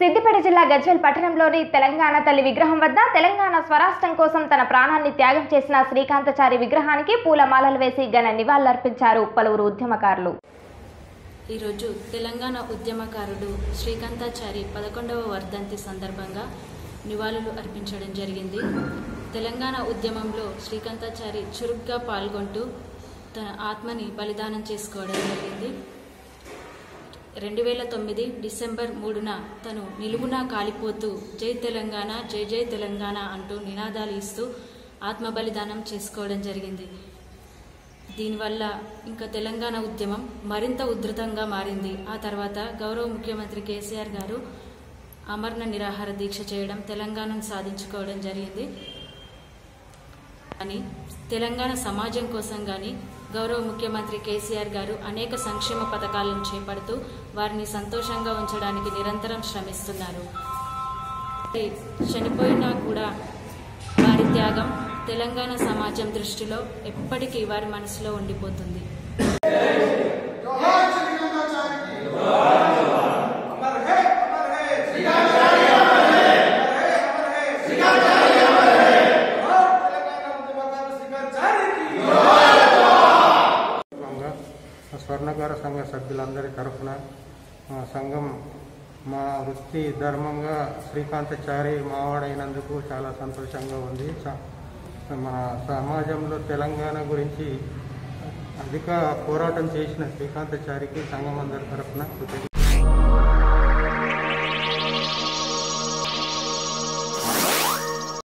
సిద్దిపేట జిల్లా గజ్వేల్ పట్టణంలోని తెలంగాణ తల్లి విగ్రహం వద్ద తెలంగాణ స్వరాష్ట్రం కోసం తన ప్రాణాన్ని త్యాగం చేసిన శ్రీకాంతచారి విగ్రహానికి పూలమాలలు వేసి ఘన నివాళులర్పించారు పలువురు ఉద్యమకారులు ఈరోజు తెలంగాణ ఉద్యమకారుడు శ్రీకాంతాచారి పదకొండవ వర్ధంతి సందర్భంగా నివాళులు అర్పించడం జరిగింది తెలంగాణ ఉద్యమంలో శ్రీకాంతాచారి చురుగ్గా పాల్గొంటూ తన ఆత్మని బలిదానం చేసుకోవడం జరిగింది రెండు వేల తొమ్మిది డిసెంబర్ మూడున తను నిలువునా కాలిపోతూ జై తెలంగాణ జై జై తెలంగాణ అంటూ నినాదాలు ఇస్తూ ఆత్మ బలిదానం చేసుకోవడం జరిగింది దీనివల్ల ఇంకా తెలంగాణ ఉద్యమం మరింత ఉధృతంగా మారింది ఆ తర్వాత గౌరవ ముఖ్యమంత్రి కేసీఆర్ గారు అమరణ నిరాహార దీక్ష చేయడం తెలంగాణను సాధించుకోవడం జరిగింది కానీ తెలంగాణ సమాజం కోసం కానీ గౌరవ ముఖ్యమంత్రి కేసీఆర్ గారు అనేక సంక్షేమ పథకాలను చేపడుతూ వారిని సంతోషంగా ఉంచడానికి నిరంతరం శ్రమిస్తున్నారు చనిపోయినా కూడా వారి త్యాగం తెలంగాణ సమాజం దృష్టిలో ఎప్పటికీ వారి మనసులో ఉండిపోతుంది సంఘ స్వర్ణకార సంఘ సభ్యులందరి తరఫున మా సంఘం మా వృత్తి ధర్మంగా శ్రీకాంతచారి మావాడైనందుకు చాలా సంతోషంగా ఉంది స- మన సమాజంలో తెలంగాణ గురించి అధిక పోరాటం చేసిన శ్రీకాంతచారికి సంఘం అందరి తరఫున కృతజ్ఞత